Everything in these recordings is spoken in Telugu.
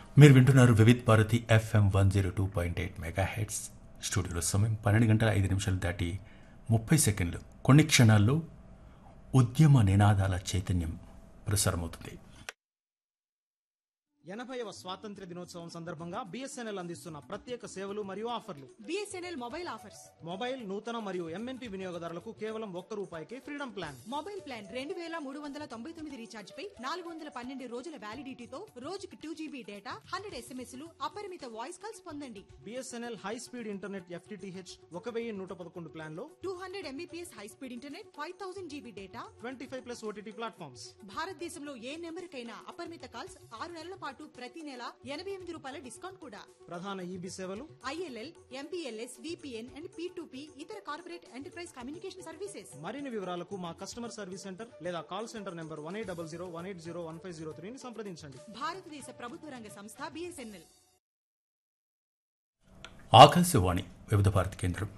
మీరు వింటున్నారు Vividh Bharati FM one zero two point eight mega hertz స్టూడియోలో సమయం పన్నెండు గంటల ఐదు నిమిషాలు దాటి ముప్పై సెకండ్లు కొన్ని క్షణాల్లో ఉద్యమ నినాదాల చైతన్యం ప్రసారమవుతుంది ఎనభైవ స్వాతంత్ర్య దినోత్సవం సందర్భంగా బిఎస్ఎన్ఎల్ అందిస్తున్న ప్రత్యేక సేవలు మరియు ఆఫర్లు బిఎస్ఎన్ఎల్ మొబైల్ ఆఫర్స్ మొబైల్ నూతన మరియు ఎంఎన్పి వినియోగదారులకు కేవలం ఒక్క రూపాయికే ఫ్రీడమ్ ప్లాన్ మొబైల్ ప్లాన్ రెండు వేల మూడు వందల తొంభై తొమ్మిది రీఛార్జ్ పై నాలుగు వందల పన్నెండు రోజుల వ్యాలిడిటీతో రోజుకు టూ జీబీ డేటా హండ్రెడ్ ఎస్ఎంఎస్లు అపరిమిత వాయిస్ కాల్స్ పొందండి BSNL high speed internet FTTH ఒక వెయ్యి నూట పదకొండు ప్లాన్ లో two hundred Mbps high speed internet five thousand GB data twenty five plus OTT platforms భారతదేశంలో ఏ నెంబర్కైనా అపరిమిత కాల్స్ ఆరు నెలల పాటు ప్రతి నెల ఎనభై ఎనిమిది రూపాయల డిస్కౌంట్ కూడా ప్రధాన ఈబీ సేవలు ILL MPLS VPN and P P ఇతర కార్పొరేట్ ఎంటర్ప్రైజ్ కమ్యూనికేషన్ సర్వీసెస్ మరిన్ని వివరాలకు మా కస్టమర్ సర్వీస్ సెంటర్ లేదా call center number one eight double zero one eight zero one five zero త్రీని సంప్రదించండి భారతదేశ ప్రభుత్వ రంగ సంస్థ బిఎస్ఎన్ఎల్ ఆకాశవాణి వివిధ భారతి కేంద్రం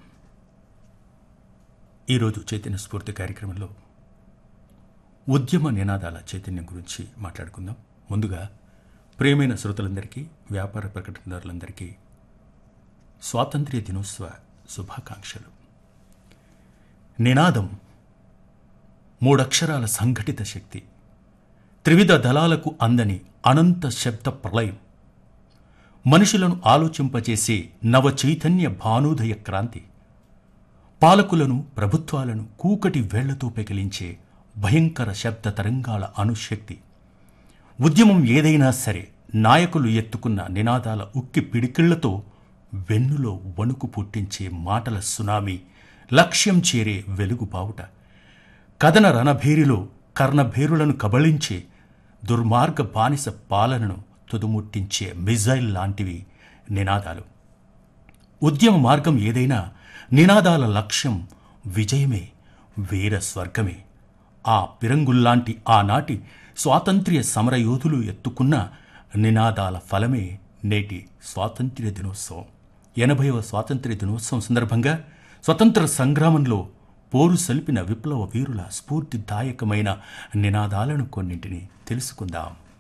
ఈరోజు చైతన్య స్ఫూర్తి కార్యక్రమంలో ఉద్యమ నినాదాల చైతన్యం గురించి మాట్లాడుకుందాం ముందుగా ప్రియమైన శ్రోతలందరికీ వ్యాపార ప్రకటనదారులందరికీ స్వాతంత్ర్య దినోత్సవ శుభాకాంక్షలు నినాదం మూడక్షరాల సంఘటిత శక్తి త్రివిధ దళాలకు అందని అనంత శబ్ద ప్రళయం మనుషులను ఆలోచింపచేసే నవ చైతన్య భానోదయ క్రాంతి పాలకులను ప్రభుత్వాలను కూకటి వేళ్లతో పెకిలించే భయంకర శబ్ద తరంగాల అణుశక్తి ఉద్యమం ఏదైనా సరే నాయకులు ఎత్తుకున్న నినాదాల ఉక్కి పిడికిళ్లతో వెన్నులో వణుకు పుట్టించే మాటల సునామీ లక్ష్యం చేరే వెలుగు బావుట కథన రణభేరిలో కర్ణభేరులను కబళించే దుర్మార్గ బానిస పాలనను తుదుముట్టించే మిజైల్ లాంటివి నినాదాలు ఉద్యమ మార్గం ఏదైనా నినాదాల లక్ష్యం విజయమే వీర స్వర్గమే ఆ పిరంగుల్లాంటి ఆనాటి స్వాతంత్ర్య సమరయోధులు ఎత్తుకున్న నినాదాల ఫలమే నేటి స్వాతంత్ర్య దినోత్సవం ఎనభైవ స్వాతంత్ర్య దినోత్సవం సందర్భంగా స్వతంత్ర సంగ్రామంలో పోరు సలిపిన విప్లవ వీరుల స్ఫూర్తిదాయకమైన నినాదాలను కొన్నింటిని తెలుసుకుందాం